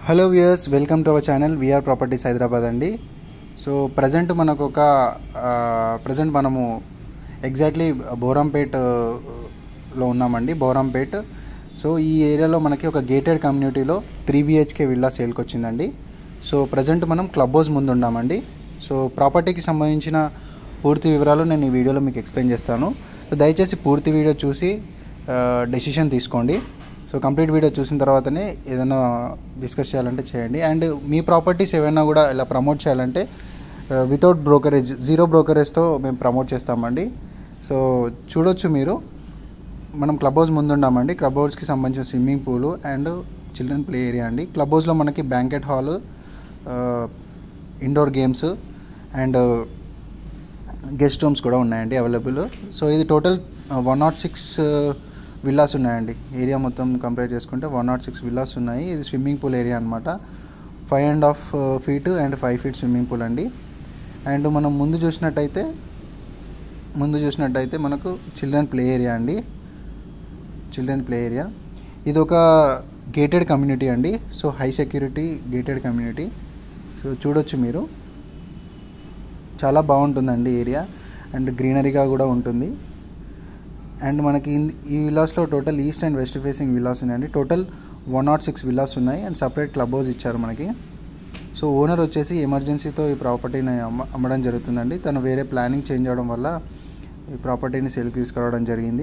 hello viewers welcome to our channel VR properties Hyderabad అండి so present మనకు ఒక present మనము ఎగ్జాక్ట్లీ బోరంపేట్ లో ఉన్నామండి బోరంపేట్ సో ఈ ఏరియాలో మనకి ఒక గేటెడ్ కమ్యూనిటీలో త్రీ బిహెచ్కే విల్లా సేల్కి వచ్చిందండి సో ప్రజెంట్ మనం క్లబ్ హౌస్ ముందు ఉన్నామండి సో ప్రాపర్టీకి సంబంధించిన పూర్తి వివరాలు నేను ఈ వీడియోలో మీకు ఎక్స్ప్లెయిన్ చేస్తాను సో దయచేసి పూర్తి వీడియో చూసి డెసిషన్ తీసుకోండి సో కంప్లీట్ వీడియో చూసిన తర్వాతనే ఏదైనా డిస్కస్ చేయాలంటే చేయండి అండ్ మీ ప్రాపర్టీస్ ఏమైనా కూడా ఇలా ప్రమోట్ చేయాలంటే వితౌట్ బ్రోకరేజ్ జీరో బ్రోకరేజ్తో మేము ప్రమోట్ చేస్తామండి సో చూడొచ్చు మీరు మనం క్లబ్ హౌస్ ముందు ఉన్నామండి క్లబ్ హౌస్కి సంబంధించిన swimming pool and children play area అండి క్లబ్ హౌస్లో మనకి banquet hall indoor games and guest rooms కూడా ఉన్నాయండి అవైలబుల్ సో ఇది total one not six villas ఉన్నాయండి ఏరియా మొత్తం కంపేర్ చేసుకుంటే వన్ నాట్ సిక్స్ విల్లాస్ ఉన్నాయి ఇది స్విమ్మింగ్ పూల్ ఏరియా అనమాట five and half feet and five feet swimming pool అండి అండ్ మనం ముందు చూసినట్టయితే ముందు చూసినట్టయితే మనకు చిల్డ్రన్ ప్లే ఏరియా అండి చిల్డ్రన్ ప్లే ఏరియా ఇది ఒక గేటెడ్ కమ్యూనిటీ అండి so high security gated community so చూడొచ్చు మీరు చాలా బాగుంటుందండి ఏరియా అండ్ గ్రీనరీగా కూడా ఉంటుంది అండ్ మనకి ఈ విలాస్లో total east and west facing villas ఉన్నాయండి total one not six villas ఉన్నాయి అండ్ సపరేట్ క్లబ్ హౌస్ ఇచ్చారు మనకి సో ఓనర్ వచ్చేసి ఎమర్జెన్సీతో ఈ ప్రాపర్టీని అమ్మ అమ్మడం జరుగుతుందండి తను వేరే ప్లానింగ్ చేంజ్ అవడం వల్ల ఈ ప్రాపర్టీని సేల్కి తీసుకురావడం జరిగింది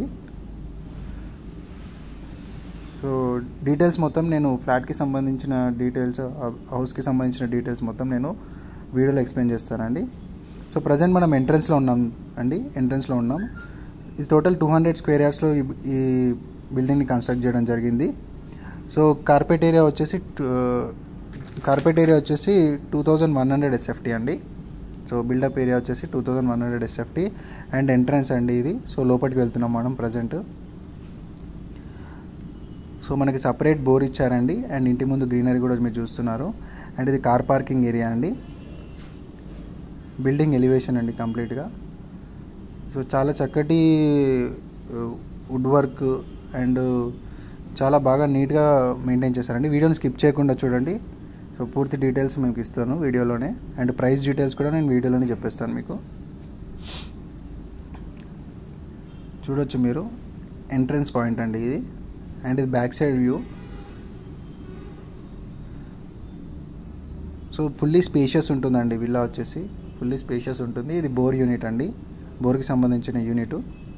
సో డీటెయిల్స్ మొత్తం నేను ఫ్లాట్కి సంబంధించిన డీటెయిల్స్ హౌస్కి సంబంధించిన డీటెయిల్స్ మొత్తం నేను వీడియోలో ఎక్స్ప్లెయిన్ చేస్తానండి సో ప్రజెంట్ మనం ఎంట్రన్స్లో ఉన్నాం అండి ఎంట్రన్స్లో ఉన్నాం ఇది టోటల్ టూ హండ్రెడ్ స్క్వేర్ యార్డ్స్లో ఈ బిల్డింగ్ని కన్స్ట్రక్ట్ చేయడం జరిగింది సో కార్పెట్ ఏరియా వచ్చేసి కార్పెట్ ఏరియా వచ్చేసి two thousand one hundred SFT అండి సో బిల్డప్ ఏరియా వచ్చేసి two thousand one hundred SFT and entrance అండి ఇది సో లోపలికి వెళ్తున్నాం మనం ప్రజెంట్ సో మనకి సపరేట్ బోర్ ఇచ్చారండి అండ్ ఇంటి ముందు గ్రీనరీ కూడా మీరు చూస్తున్నారు అండ్ ఇది కార్ పార్కింగ్ ఏరియా అండి బిల్డింగ్ ఎలివేషన్ అండి కంప్లీట్గా సో చాలా చక్కటి వుడ్ వర్క్ అండ్ చాలా బాగా నీట్గా మెయింటైన్ చేశారండి వీడియోని స్కిప్ చేయకుండా చూడండి సో పూర్తి డీటెయిల్స్ మీకు ఇస్తాను వీడియోలోనే అండ్ ప్రైస్ డీటెయిల్స్ కూడా నేను వీడియోలోనే చెప్పేస్తాను మీకు చూడొచ్చు మీరు ఎంట్రన్స్ పాయింట్ అండి ఇది అండ్ ఇది back side view so fully spacious ఉంటుందండి విల్లా వచ్చేసి ఫుల్లీ స్పేషియస్ ఉంటుంది ఇది బోర్ యూనిట్ అండి బోర్కి సంబంధించిన యూనిట్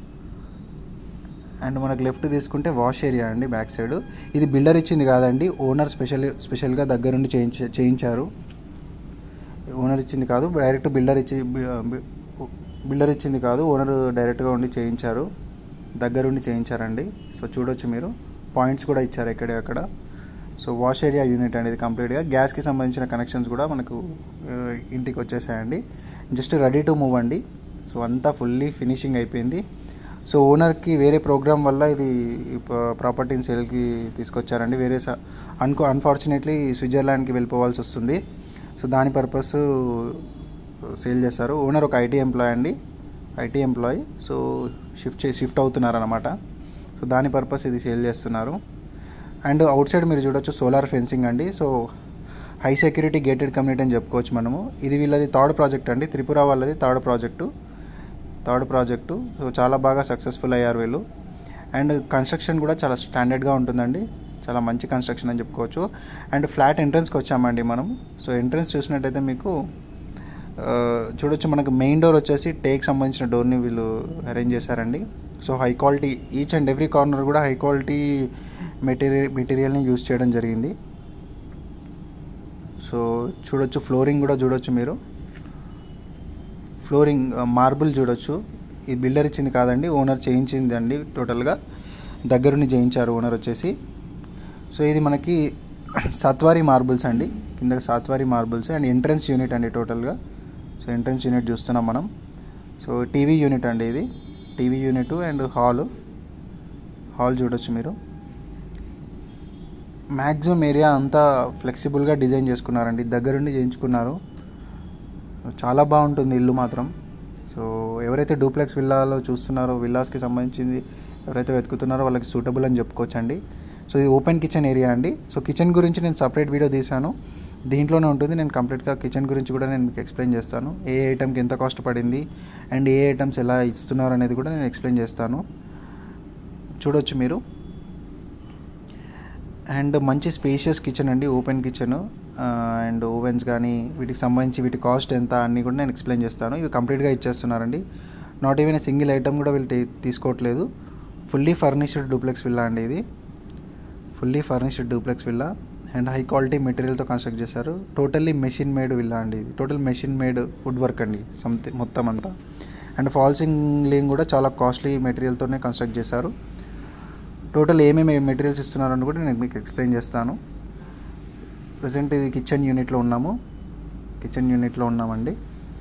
అండ్ మనకు లెఫ్ట్ తీసుకుంటే వాష్ ఏరియా అండి బ్యాక్ సైడ్ ఇది బిల్డర్ ఇచ్చింది కాదండి ఓనర్ స్పెషల్ స్పెషల్గా దగ్గరుండి చేయించ చేయించారు ఓనర్ ఇచ్చింది కాదు డైరెక్ట్ బిల్డర్ ఇచ్చి బిల్డర్ ఇచ్చింది కాదు ఓనర్ డైరెక్ట్గా ఉండి చేయించారు దగ్గరుండి చేయించారండి సో చూడొచ్చు మీరు పాయింట్స్ కూడా ఇచ్చారు ఎక్కడే అక్కడ సో వాష్ ఏరియా యూనిట్ అనేది కంప్లీట్గా గ్యాస్కి సంబంధించిన కనెక్షన్స్ కూడా మనకు ఇంటికి వచ్చేసాయండి జస్ట్ రెడీ టు మూవ్ అండి సో అంతా ఫుల్లీ ఫినిషింగ్ అయిపోయింది సో ఓనర్కి వేరే ప్రోగ్రామ్ వల్ల ఇది ప్రాపర్టీని సేల్కి తీసుకొచ్చారండి వేరే అన్కో అన్ఫార్చునేట్లీ స్విట్జర్లాండ్కి వెళ్ళిపోవాల్సి వస్తుంది సో దాని పర్పస్ సేల్ చేస్తారు ఓనర్ ఒక ఐటీ ఎంప్లాయ్ అండి ఐటీ ఎంప్లాయ్ సో షిఫ్ట్ చే షిఫ్ట్ అవుతున్నారనమాట సో దాని పర్పస్ ఇది సేల్ చేస్తున్నారు అండ్ అవుట్ సైడ్ మీరు చూడొచ్చు సోలార్ ఫెన్సింగ్ అండి so high security gated community అని చెప్పుకోవచ్చు మనము ఇది వీళ్ళది థర్డ్ ప్రాజెక్ట్ అండి త్రిపుర వాళ్ళది third project third project so చాలా బాగా సక్సెస్ఫుల్ అయ్యారు వీళ్ళు అండ్ కన్స్ట్రక్షన్ కూడా చాలా స్టాండర్డ్గా ఉంటుందండి చాలా మంచి కన్స్ట్రక్షన్ అని చెప్పుకోవచ్చు అండ్ ఫ్లాట్ ఎంట్రన్స్కి వచ్చామండి మనం సో ఎంట్రన్స్ చూసినట్టయితే మీకు చూడొచ్చు మనకు మెయిన్ డోర్ వచ్చేసి టేక్ సంబంధించిన డోర్ని వీళ్ళు అరేంజ్ చేశారండి so high quality each and every corner కూడా హై క్వాలిటీ మెటీరియల్ మెటీరియల్ని యూజ్ చేయడం జరిగింది సో చూడొచ్చు ఫ్లోరింగ్ కూడా చూడొచ్చు మీరు ఫ్లోరింగ్ మార్బుల్ చూడొచ్చు ఈ బిల్డర్ ఇచ్చింది కాదండి ఓనర్ చేయించింది అండి టోటల్గా దగ్గరుండి చేయించారు ఓనర్ వచ్చేసి సో ఇది మనకి సత్వారి మార్బుల్స్ అండి కింద సాత్వారి మార్బుల్స్ అండ్ ఎంట్రన్స్ యూనిట్ అండి టోటల్గా సో ఎంట్రన్స్ యూనిట్ చూస్తున్నాం మనం సో టీవీ యూనిట్ అండి ఇది TV unit and hall hall చూడొచ్చు మీరు మ్యాక్సిమం ఏరియా అంతా ఫ్లెక్సిబుల్గా డిజైన్ చేసుకున్నారండి దగ్గరుండి చేయించుకున్నారు చాలా బాగుంటుంది ఇల్లు మాత్రం సో ఎవరైతే డూప్లెక్స్ విల్లాలో చూస్తున్నారో విల్లాస్కి సంబంధించింది ఎవరైతే వెతుకుతున్నారో వాళ్ళకి సూటబుల్ అని చెప్పుకోవచ్చండి సో ఇది ఓపెన్ కిచెన్ ఏరియా అండి సో కిచెన్ గురించి నేను సపరేట్ వీడియో తీశాను దీంట్లోనే ఉంటుంది నేను కంప్లీట్గా కిచెన్ గురించి కూడా నేను మీకు ఎక్స్ప్లెయిన్ చేస్తాను ఏ ఐటమ్కి ఎంత కాస్ట్ పడింది అండ్ ఏ ఐటమ్స్ ఎలా ఇస్తున్నారు అనేది కూడా నేను ఎక్స్ప్లెయిన్ చేస్తాను చూడొచ్చు మీరు అండ్ మంచి స్పేషియస్ కిచెన్ అండి ఓపెన్ కిచెన్ అండ్ ఓవెన్స్ కానీ వీటికి సంబంధించి వీటి కాస్ట్ ఎంత అన్నీ కూడా నేను ఎక్స్ప్లెయిన్ చేస్తాను ఇవి కంప్లీట్గా ఇచ్చేస్తున్నారండి నాట్ ఈవెన్ సింగిల్ ఐటమ్ కూడా వీళ్ళు తీ- తీసుకోవట్లేదు ఫుల్లీ ఫర్నిష్డ్ డూప్లెక్స్ విల్లా అండి ఇది fully furnished duplex villa and high quality మెటీరియల్తో కన్స్ట్రక్ట్ చేశారు టోటల్లీ మెషిన్ మేడ్ విల్లా అండి ఇది total machine made wood work అండి సంథింగ్ మొత్తం అంతా అండ్ ఫాల్ సీలింగ్ కూడా చాలా కాస్ట్లీ మెటీరియల్తోనే కన్స్ట్రక్ట్ చేశారు టోటల్ ఏమేమి మెటీరియల్స్ ఇస్తున్నారని కూడా నేను మీకు ఎక్స్ప్లెయిన్ చేస్తాను ప్రజెంట్ ఇది కిచెన్ యూనిట్లో ఉన్నాము కిచెన్ యూనిట్లో ఉన్నామండి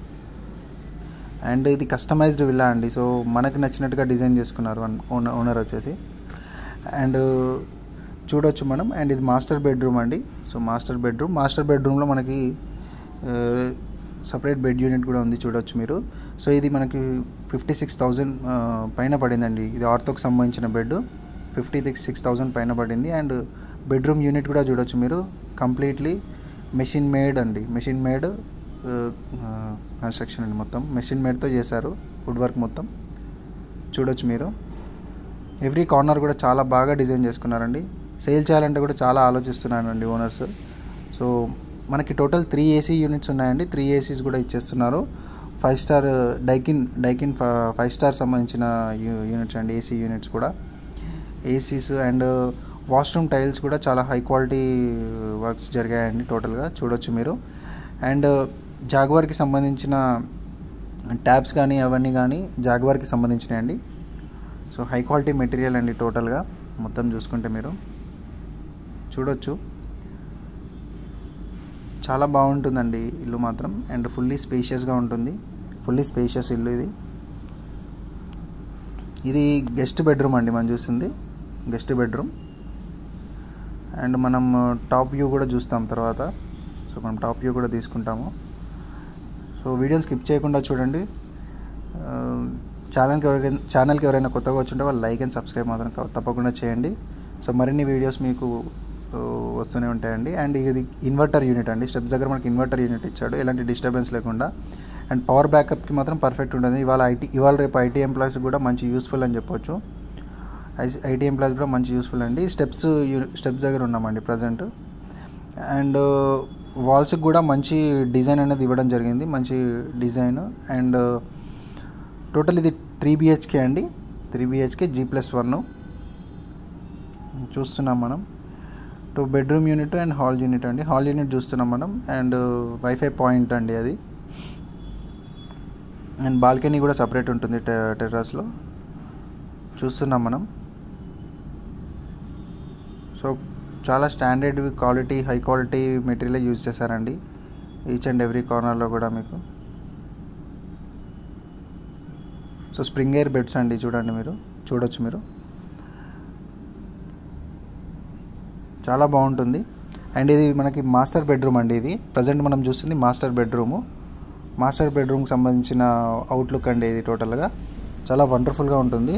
అండ్ ఇది కస్టమైజ్డ్ విల్లా అండి సో మనకి నచ్చినట్టుగా డిజైన్ చేసుకున్నారు ఓనర్ ఓనర్ వచ్చేసి అండ్ చూడొచ్చు మనం అండ్ ఇది మాస్టర్ బెడ్రూమ్ అండి సో మాస్టర్ బెడ్రూమ్ మాస్టర్ బెడ్రూమ్లో మనకి సపరేట్ బెడ్ యూనిట్ కూడా ఉంది చూడొచ్చు మీరు సో ఇది మనకి ఫిఫ్టీ సిక్స్ థౌజండ్ పైన పడిందండి ఇది ఆర్థోకి సంబంధించిన bed fifty six six thousand పైన పడింది అండ్ బెడ్రూమ్ యూనిట్ కూడా చూడొచ్చు మీరు కంప్లీట్లీ మెషిన్ మేడ్ అండి మెషిన్ మేడ్ కన్స్ట్రక్షన్ అండి మొత్తం మెషిన్ మేడ్తో చేశారు వుడ్ వర్క్ మొత్తం చూడొచ్చు మీరు ఎవ్రీ కార్నర్ కూడా చాలా బాగా డిజైన్ చేసుకున్నారండి సేల్ చేయాలంటే కూడా చాలా ఆలోచిస్తున్నారండి ఓనర్స్ సో మనకి టోటల్ త్రీ ఏసీ యూనిట్స్ ఉన్నాయండి త్రీ ఏసీస్ కూడా ఇచ్చేస్తున్నారు five star Daikin Daikin five star సంబంధించిన యూ- యూనిట్స్ అండి ఏసీ యూనిట్స్ కూడా ఏసీస్ అండ్ వాష్రూమ్ టైల్స్ కూడా చాలా హై క్వాలిటీ వర్క్స్ జరిగాయండి టోటల్గా చూడొచ్చు మీరు అండ్ జాగ్వార్కి సంబంధించిన ట్యాబ్స్ కానీ అవన్నీ కానీ జాగ్వార్కి సంబంధించినవి అండి సో హై క్వాలిటీ మెటీరియల్ అండి టోటల్గా మొత్తం చూసుకుంటే మీరు చూడొచ్చు చాలా బాగుంటుందండి ఇల్లు మాత్రం అండ్ ఫుల్లీ స్పేషియస్గా ఉంటుంది ఫుల్లీ స్పేషియస్ ఇల్లు ఇది ఇది గెస్ట్ బెడ్రూమ్ అండి మనం చూస్తుంది గెస్ట్ బెడ్రూమ్ అండ్ మనం టాప్ వ్యూ కూడా చూస్తాం తర్వాత సో మనం టాప్ వ్యూ కూడా తీసుకుంటాము సో వీడియోని స్కిప్ చేయకుండా చూడండి ఆ, ఛానల్కి ఎవరైనా ఛానల్కి ఎవరైనా కొత్తగా వచ్చుంటే వాళ్ళు లైక్ అండ్ సబ్స్క్రైబ్ మాత్రం క- తప్పకుండా చేయండి సో మరిన్ని వీడియోస్ మీకు ఆ, వస్తూనే ఉంటాయండి అండ్ ఇది ఇన్వర్టర్ యూనిట్ అండి స్టెప్స్ దగ్గర మనకి ఇన్వర్టర్ యూనిట్ ఇచ్చాడు ఎలాంటి డిస్టర్బెన్స్ లేకుండా అండ్ పవర్ బ్యాకప్కి మాత్రం పర్ఫెక్ట్ ఉంటుంది ఇవాళ ఐటీ ఇవాళ రేపు ఐటీ ఎంప్లాయీస్ కూడా మంచి యూస్ఫుల్ అని చెప్పొచ్చు ఐటీ ఎంప్లాయీస్ కూడా మంచి యూస్ఫుల్ అండి స్టెప్స్ స్టెప్స్ దగ్గర ఉన్నామండి ప్రజెంట్ అండ్ వాల్స్కి కూడా మంచి డిజైన్ అనేది ఇవ్వడం జరిగింది మంచి డిజైన్ అండ్ టోటల్ ఇది త్రీ బిహెచ్కే అండి three BHK G plus one చూస్తున్నాం మనం two bedroom unit and hall unit అండి హాల్ యూనిట్ చూస్తున్నాం మనం అండ్ వైఫై పాయింట్ అండి అది అండ్ బాల్కనీ కూడా సపరేట్ ఉంటుంది టె టెర్రస్లో చూస్తున్నాం మనం సో చాలా standard quality high quality material use చేశారండి ఈచ్ అండ్ ఎవ్రీ కార్నర్లో కూడా మీకు సో స్ప్రింగ్ ఎయిర్ బెడ్స్ అండి చూడండి మీరు చూడొచ్చు మీరు చాలా బాగుంటుంది అండ్ ఇది మనకి మాస్టర్ బెడ్రూమ్ అండి ఇది ప్రజెంట్ మనం చూస్తుంది మాస్టర్ బెడ్రూము మాస్టర్ బెడ్రూమ్కి సంబంధించిన అవుట్లుక్ అండి ఇది టోటల్గా చాలా వండర్ఫుల్గా ఉంటుంది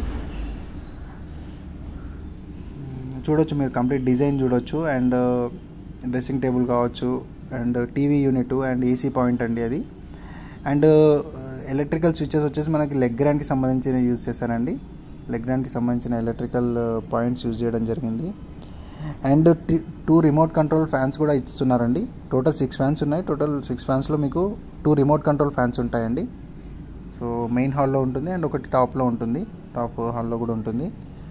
చూడొచ్చు మీరు కంప్లీట్ డిజైన్ చూడొచ్చు అండ్ డ్రెస్సింగ్ టేబుల్ కావచ్చు and TV unit and AC point అండి అది అండ్ ఎలక్ట్రికల్ స్విచ్చెస్ వచ్చేసి మనకి లెగ్ గ్రాండ్కి సంబంధించిన యూజ్ చేశారండి లెగ్ గ్రాండ్కి సంబంధించిన ఎలక్ట్రికల్ పాయింట్స్ యూజ్ చేయడం జరిగింది and two remote control fans కూడా ఇస్తున్నారండి టోటల్ సిక్స్ ఫ్యాన్స్ ఉన్నాయి టోటల్ సిక్స్ ఫ్యాన్స్లో మీకు టూ రిమోట్ కంట్రోల్ ఫ్యాన్స్ ఉంటాయండి సో మెయిన్ హాల్లో ఉంటుంది అండ్ ఒకటి టాప్లో ఉంటుంది టాప్ హాల్లో కూడా ఉంటుంది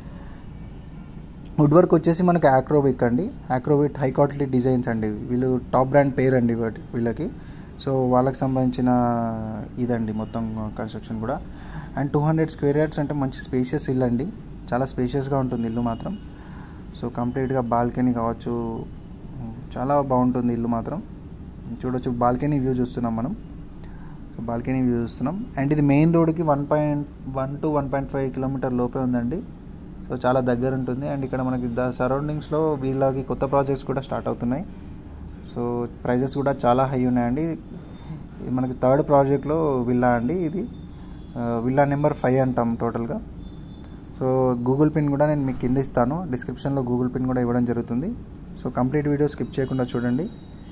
వుడ్ వర్క్ వచ్చేసి మనకి ఆక్రోవిక్ అండి ఆక్రోవిక్ హై క్వాలిటీ డిజైన్స్ అండి వీళ్ళు టాప్ బ్రాండ్ పేరు అండి వాటి వీళ్ళకి సో వాళ్ళకి సంబంధించిన ఇదండి మొత్తం కన్స్ట్రక్షన్ కూడా and two hundred square yards అంటే మంచి స్పేషియస్ ఇల్లు అండి చాలా స్పేషియస్గా ఉంటుంది ఇల్లు మాత్రం సో కంప్లీట్గా బాల్కనీ కావచ్చు చాలా బాగుంటుంది ఇల్లు మాత్రం చూడొచ్చు బాల్కనీ వ్యూ చూస్తున్నాం మనం సో బాల్కనీ వ్యూ చూస్తున్నాం అండ్ ఇది మెయిన్ రోడ్కి one point one to one point five kilometer లోపే ఉందండి సో చాలా దగ్గర ఉంటుంది అండ్ ఇక్కడ మనకి ద సరౌండింగ్స్లో వీళ్ళకి కొత్త ప్రాజెక్ట్స్ కూడా స్టార్ట్ అవుతున్నాయి సో ప్రైజెస్ కూడా చాలా హై ఉన్నాయండి ఇది మనకి థర్డ్ ప్రాజెక్ట్లో విల్లా అండి ఇది ఆ, విల్లా నెంబర్ ఫైవ్ అంటాం టోటల్గా సో గూగుల్ పిన్ కూడా నేను మీకు కింద ఇస్తాను డిస్క్రిప్షన్లో గూగుల్ పిన్ కూడా ఇవ్వడం జరుగుతుంది సో కంప్లీట్ వీడియో స్కిప్ చేయకుండా చూడండి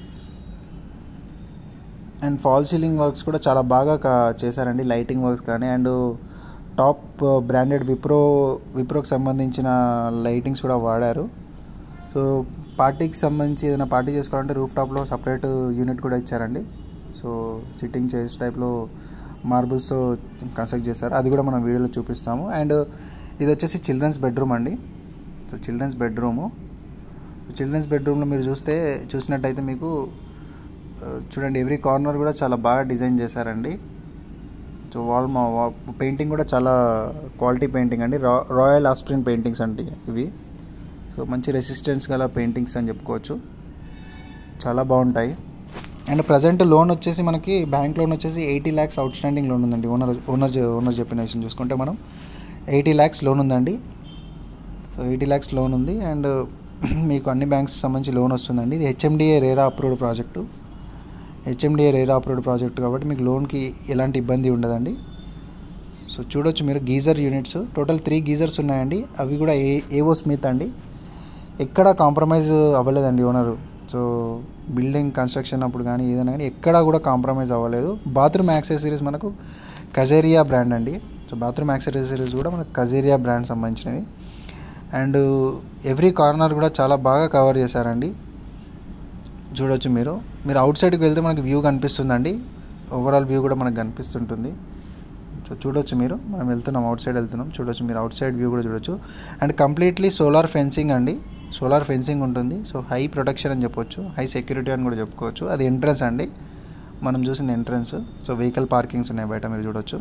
అండ్ ఫాల్ సీలింగ్ వర్క్స్ కూడా చాలా బాగా కా- చేశారండి లైటింగ్ వర్క్స్ కానీ అండ్ టాప్ బ్రాండెడ్ విప్రో విప్రోకి సంబంధించిన లైటింగ్స్ కూడా వాడారు సో పార్టీకి సంబంధించి ఏదైనా పార్టీ చేసుకోవాలంటే రూఫ్ టాప్లో సపరేట్ యూనిట్ కూడా ఇచ్చారండి సో సిట్టింగ్ చైర్స్ టైప్లో మార్బుల్స్తో కన్స్ట్రక్ట్ చేశారు అది కూడా మనం వీడియోలో చూపిస్తాము అండ్ ఇది వచ్చేసి చిల్డ్రన్స్ బెడ్రూమ్ అండి సో చిల్డ్రన్స్ బెడ్రూము చిల్డ్రన్స్ బెడ్రూమ్లో మీరు చూస్తే చూసినట్టయితే మీకు ఆ, చూడండి ఎవ్రీ కార్నర్ కూడా చాలా బాగా డిజైన్ చేశారండి సో వాల్ మా పెయింటింగ్ కూడా చాలా క్వాలిటీ పెయింటింగ్ అండి రా రాయల్ ఆస్ప్రిన్ పెయింటింగ్స్ అంటే ఇవి సో మంచి రెసిస్టెన్స్ గల పెయింటింగ్స్ అని చెప్పుకోవచ్చు చాలా బాగుంటాయి అండ్ ప్రజెంట్ లోన్ వచ్చేసి మనకి బ్యాంక్ లోన్ వచ్చేసి eighty lakhs outstanding loan ఉందండి ఓనర్ ఓనర్ ఓనర్ చెప్పిన విషయం చూసుకుంటే మనం ఎయిటీ ల్యాక్స్ లోన్ ఉందండి సో ఎయిటీ ల్యాక్స్ లోన్ ఉంది అండ్ మీకు అన్ని బ్యాంక్స్ సంబంధించి లోన్ వస్తుందండి ఇది HMDA RERA approved project HMDA RERA approved project కాబట్టి మీకు లోన్కి ఎలాంటి ఇబ్బంది ఉండదండి సో చూడొచ్చు మీరు geyser units total three geysers ఉన్నాయండి అవి కూడా ఏ ఏవో స్మిత్ అండి ఎక్కడ కాంప్రమైజ్ అవ్వలేదండి ఓనరు సో బిల్డింగ్ కన్స్ట్రక్షన్ అప్పుడు కానీ ఏదైనా కానీ ఎక్కడా కూడా కాంప్రమైజ్ అవ్వలేదు బాత్రూమ్ యాక్సెసరీస్ మనకు కజేరియా బ్రాండ్ అండి సో బాత్రూమ్ యాక్సెసరీస్ కూడా మనకు కజేరియా బ్రాండ్ సంబంధించినవి అండ్ ఎవ్రీ కార్నర్ కూడా చాలా బాగా కవర్ చేశారండి చూడొచ్చు మీరు మీరు అవుట్ సైడ్కి వెళ్తే మనకి వ్యూ కనిపిస్తుందండి ఓవరాల్ వ్యూ కూడా మనకు కనిపిస్తుంటుంది సో చూడొచ్చు మీరు మనం వెళ్తున్నాం అవుట్ సైడ్ వెళ్తున్నాం చూడొచ్చు మీరు అవుట్ సైడ్ వ్యూ కూడా చూడొచ్చు అండ్ కంప్లీట్లీ సోలార్ ఫెన్సింగ్ అండి సోలార్ ఫెన్సింగ్ ఉంటుంది సో హై ప్రొటెక్షన్ అని చెప్పొచ్చు హై సెక్యూరిటీ అని కూడా చెప్పుకోవచ్చు అది ఎంట్రన్స్ అండి మనం చూసింది ఎంట్రన్స్ సో వెహికల్ పార్కింగ్స్ ఉన్నాయి బయట మీరు చూడొచ్చు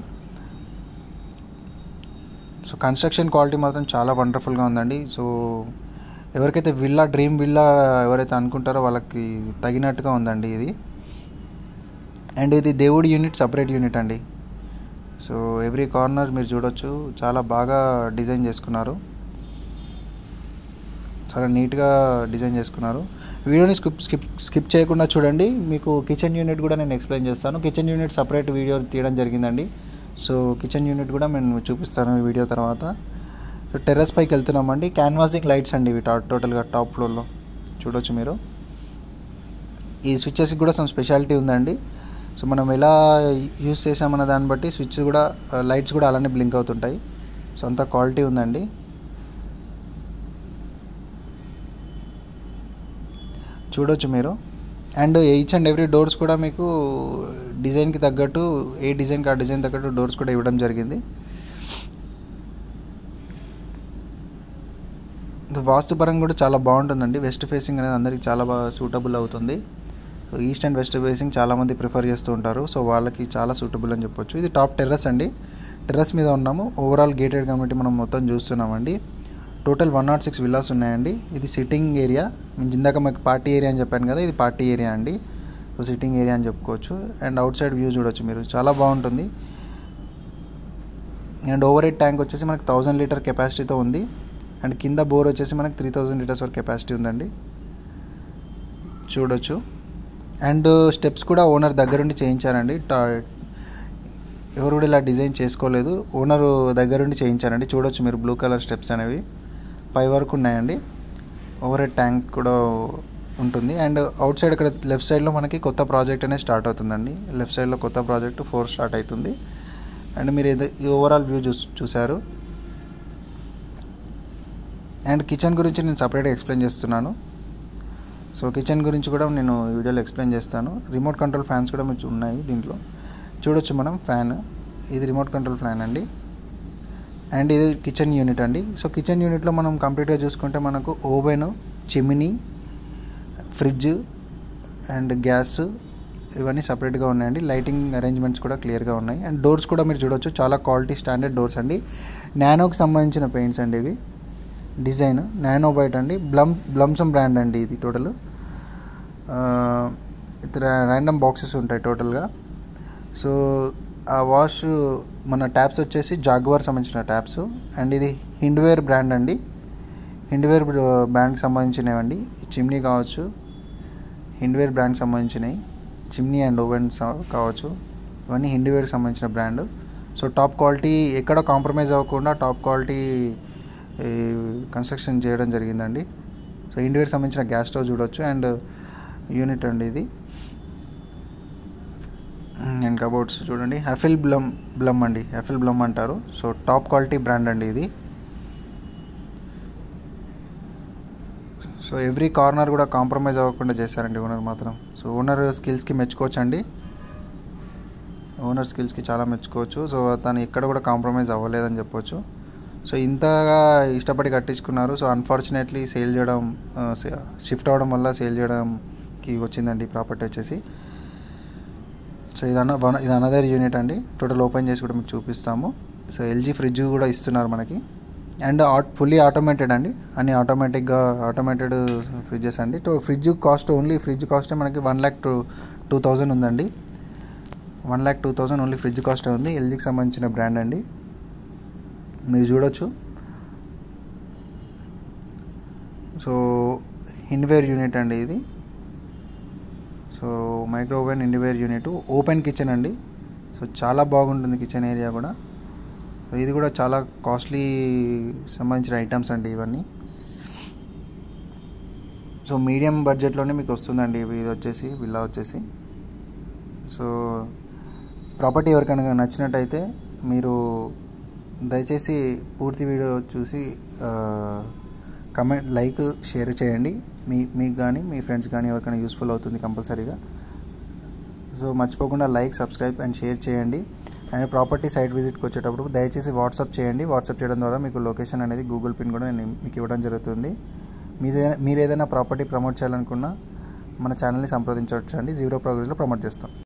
సో కన్స్ట్రక్షన్ క్వాలిటీ మాత్రం చాలా వండర్ఫుల్గా ఉందండి సో ఎవరికైతే విల్లా డ్రీమ్ విల్లా ఎవరైతే అనుకుంటారో వాళ్ళకి తగినట్టుగా ఉందండి ఇది అండ్ ఇది దేవుడి యూనిట్ సపరేట్ యూనిట్ అండి సో ఎవ్రీ కార్నర్ మీరు చూడొచ్చు చాలా బాగా డిజైన్ చేసుకున్నారు చాలా నీట్గా డిజైన్ చేసుకున్నారు వీడియోని స్కిప్ స్కిప్ స్కిప్ చేయకుండా చూడండి మీకు కిచెన్ యూనిట్ కూడా నేను ఎక్స్ప్లెయిన్ చేస్తాను కిచెన్ యూనిట్ సపరేట్ వీడియో తీయడం జరిగిందండి సో కిచెన్ యూనిట్ కూడా నేను చూపిస్తాను ఈ వీడియో తర్వాత సో టెర్రస్ పైకి వెళ్తున్నామండి క్యాన్వాసింగ్ లైట్స్ అండి ఇవి టా- టోటల్గా టాప్ ఫ్లోర్లో చూడొచ్చు మీరు ఈ స్విచ్చెస్కి కూడా సమ్ స్పెషాలిటీ ఉందండి సో మనం ఎలా యూస్ చేసామన్న దాన్ని బట్టి స్విచ్ కూడా లైట్స్ కూడా అలానే బ్లింక్ అవుతుంటాయి సో అంత క్వాలిటీ ఉందండి చూడొచ్చు మీరు and each and every doors కూడా మీకు డిజైన్కి తగ్గట్టు ఏ డిజైన్కి ఆ డిజైన్ తగ్గట్టు డోర్స్ కూడా ఇవ్వడం జరిగింది వాస్తుపరంగా కూడా చాలా బాగుంటుందండి వెస్ట్ ఫేసింగ్ అనేది అందరికి చాలా బాగా సూటబుల్ అవుతుంది so east and west facing చాలామంది ప్రిఫర్ చేస్తూ ఉంటారు సో వాళ్ళకి చాలా సూటబుల్ అని చెప్పొచ్చు ఇది టాప్ టెర్రస్ అండి టెర్రస్ మీద ఉన్నాము ఓవరాల్ గేటెడ్ కమిటీ మనం మొత్తం చూస్తున్నామండి total one not six villas ఉన్నాయండి ఇది సిట్టింగ్ ఏరియా నేను ఇందాక మాకు పార్టీ ఏరియా అని చెప్పాను కదా ఇది పార్టీ ఏరియా అండి సో సిట్టింగ్ ఏరియా అని చెప్పుకోవచ్చు అండ్ అవుట్ సైడ్ వ్యూ చూడొచ్చు మీరు చాలా బాగుంటుంది అండ్ ఓవర్ హెడ్ ట్యాంక్ వచ్చేసి మనకి థౌజండ్ లీటర్ కెపాసిటీతో ఉంది అండ్ కింద బోర్ వచ్చేసి మనకి త్రీ థౌజండ్ లీటర్స్ వరకు కెపాసిటీ ఉందండి చూడొచ్చు అండ్ స్టెప్స్ కూడా ఓనర్ దగ్గరుండి చేయించారండి టా ఎవరు కూడా ఇలా డిజైన్ చేసుకోలేదు ఓనర్ దగ్గరుండి చేయించారండి చూడొచ్చు మీరు బ్లూ కలర్ స్టెప్స్ అనేవి పై వరకు ఉన్నాయండి ఓవర్ హెడ్ ట్యాంక్ కూడా ఉంటుంది అండ్ అవుట్ సైడ్ ఇక్కడ లెఫ్ట్ సైడ్లో మనకి కొత్త ప్రాజెక్ట్ అనేది స్టార్ట్ అవుతుందండి లెఫ్ట్ సైడ్లో కొత్త ప్రాజెక్ట్ ఫోర్ స్టార్ట్ అవుతుంది అండ్ మీరు ఇది ఓవరాల్ వ్యూ చూ చూశారు అండ్ కిచెన్ గురించి నేను సపరేట్గా ఎక్స్ప్లెయిన్ చేస్తున్నాను సో కిచెన్ గురించి కూడా నేను ఈ వీడియోలో ఎక్స్ప్లెయిన్ చేస్తాను రిమోట్ కంట్రోల్ ఫ్యాన్స్ కూడా మీకు ఉన్నాయి దీంట్లో చూడొచ్చు మనం ఫ్యాన్ ఇది రిమోట్ కంట్రోల్ ఫ్యాన్ అండి అండ్ ఇది కిచెన్ యూనిట్ అండి సో కిచెన్ యూనిట్లో మనం కంప్లీట్గా చూసుకుంటే మనకు oven chimney fridge and gas ఇవన్నీ సపరేట్గా ఉన్నాయండి లైటింగ్ అరేంజ్మెంట్స్ కూడా క్లియర్గా ఉన్నాయి అండ్ డోర్స్ కూడా మీరు చూడొచ్చు చాలా క్వాలిటీ స్టాండర్డ్ డోర్స్ అండి నానోకి సంబంధించిన పెయింట్స్ అండి ఇవి డిజైన్ నానో బైట్ అండి బ్లమ్ బ్లమ్సమ్ బ్రాండ్ అండి ఇది టోటల్ ఇతర ర్యాండమ్ బాక్సెస్ ఉంటాయి టోటల్గా సో ఆ వాష్ మన ట్యాప్స్ వచ్చేసి జాగ్వార్ సంబంధించిన ట్యాప్స్ అండ్ ఇది హిండ్వేర్ బ్రాండ్ అండి హిండ్వేర్ బ్రాండ్కి సంబంధించినవండి చిమ్నీ కావచ్చు హిండ్వేర్ బ్రాండ్కి సంబంధించినవి చిమ్నీ అండ్ ఓవెన్ కావచ్చు ఇవన్నీ హిండ్వేర్కి సంబంధించిన బ్రాండ్ సో టాప్ క్వాలిటీ ఎక్కడ కాంప్రమైజ్ అవ్వకుండా టాప్ క్వాలిటీ కన్స్ట్రక్షన్ చేయడం జరిగిందండి సో ఇండివేర్ సంబంధించిన గ్యాస్ స్టవ్ చూడొచ్చు అండ్ యూనిట్ అండి ఇది అండ్ కబోర్డ్స్ చూడండి హెఫిల్ బ్లమ్ బ్లమ్ అండి హెఫిల్ బ్లమ్ అంటారు సో టాప్ క్వాలిటీ బ్రాండ్ అండి ఇది సో ఎవ్రీ కార్నర్ కూడా కాంప్రమైజ్ అవ్వకుండా చేశారండి ఓనర్ మాత్రం సో ఓనర్ స్కిల్స్కి మెచ్చుకోవచ్చండి ఓనర్ స్కిల్స్కి చాలా మెచ్చుకోవచ్చు సో తను ఎక్కడ కూడా కాంప్రమైజ్ అవ్వలేదని చెప్పొచ్చు సో ఇంతగా ఇష్టపడి కట్టించుకున్నారు సో అన్ఫార్చునేట్లీ సేల్ చేయడం షిఫ్ట్ అవ్వడం వల్ల సేల్ చేయడంకి వచ్చిందండి ప్రాపర్టీ వచ్చేసి సో ఇది అన్న వన్ ఇది అనదర్ యూనిట్ అండి టోటల్ ఓపెన్ చేసి కూడా మీకు చూపిస్తాము సో ఎల్జీ ఫ్రిడ్జ్ కూడా ఇస్తున్నారు మనకి అండ్ ఆట్ ఫుల్లీ ఆటోమేటెడ్ అండి అన్ని ఆటోమేటిక్గా ఆటోమేటెడ్ ఫ్రిడ్జెస్ అండి తో fridge cost only fridge cost మనకి one lakh two two thousand ఉందండి one lakh two thousand only fridge cost ఉంది ఎల్జీకి సంబంధించిన బ్రాండ్ అండి మీరు చూడొచ్చు సో ఇన్వేర్ యూనిట్ అండి ఇది so microwave Hindware unit open kitchen అండి సో చాలా బాగుంటుంది కిచెన్ ఏరియా కూడా సో ఇది కూడా చాలా కాస్ట్లీ సంబంధించిన ఐటమ్స్ అండి ఇవన్నీ సో మీడియం బడ్జెట్లోనే మీకు వస్తుందండి ఇవి ఇది వచ్చేసి విల్లా వచ్చేసి సో ప్రాపర్టీ ఎవరికైనా నచ్చినట్టయితే మీరు దయచేసి పూర్తి వీడియో చూసి కమెంట్ లైక్ షేర్ చేయండి మీ మీకు కానీ మీ ఫ్రెండ్స్ కానీ ఎవరికైనా యూస్ఫుల్ అవుతుంది కంపల్సరీగా సో మర్చిపోకుండా లైక్ సబ్స్క్రైబ్ అండ్ షేర్ చేయండి అండ్ ప్రాపర్టీ సైట్ విజిట్కి వచ్చేటప్పుడు దయచేసి వాట్సాప్ చేయండి వాట్సాప్ చేయడం ద్వారా మీకు లొకేషన్ అనేది గూగుల్ పిన్ కూడా నేను మీకు ఇవ్వడం జరుగుతుంది మీదే మీరు ఏదైనా ప్రాపర్టీ ప్రమోట్ చేయాలనుకున్నా మన ఛానల్ని సంప్రదించవచ్చు అండి జీరో ప్రోగ్రెస్లో ప్రమోట్ చేస్తాం